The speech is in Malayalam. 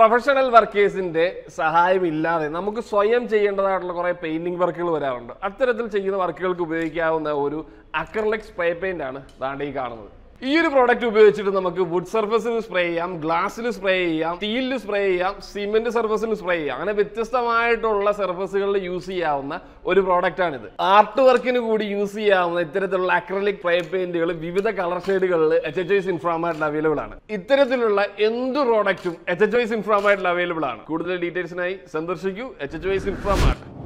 പ്രൊഫഷണൽ വർക്കേഴ്സിന്റെ സഹായം ഇല്ലാതെ നമുക്ക് സ്വയം ചെയ്യേണ്ടതായിട്ടുള്ള കുറെ പെയിന്റിംഗ് വർക്കുകൾ വരാറുണ്ട് അത്തരത്തിൽ ചെയ്യുന്ന വർക്കുകൾക്ക് ഉപയോഗിക്കാവുന്ന ഒരു അക്രലിക് സ്പ്രേ പെയിന്റ് ആണ് ദാണ്ട് ഈ കാണുന്നത് ഈ ഒരു പ്രോഡക്റ്റ് ഉപയോഗിച്ചിട്ട് നമുക്ക് വുഡ് സർഫസിൽ സ്പ്രേ ചെയ്യാം ഗ്ലാസ്സിൽ സ്പ്രേ ചെയ്യാം സ്റ്റീലിൽ സ്പ്രേ ചെയ്യാം സിമെന്റ് സർഫസിൽ സ്പ്രേ ചെയ്യാം അങ്ങനെ വ്യത്യസ്തമായിട്ടുള്ള സർഫസുകളിൽ യൂസ് ചെയ്യാവുന്ന ഒരു പ്രോഡക്റ്റ് ആണിത് ആർട്ട് വർക്കിന് കൂടി യൂസ് ചെയ്യാവുന്ന ഇത്തരത്തിലുള്ള അക്രലിക് സ്പ്രേ പെയിന്റുകൾ വിവിധ കളർ ഷെയ്ഡുകളിൽ എച്ച് എച്ച് വൈസ് ഇൻഫ്രാമാറ്റിൽ അവൈലബിൾ ആണ് ഇത്തരത്തിലുള്ള എന്ത് പ്രോഡക്റ്റും എച്ച് എച്ച് വൈസ് ഇൻഫ്രാമാറ്റിൽ അവൈലബിൾ ആണ് കൂടുതൽ ഡീറ്റെയിൽസിനായി സന്ദർശിക്കൂ എച്ച് എച്ച് വൈസ് ഇൻഫ്രാമാറ്റ്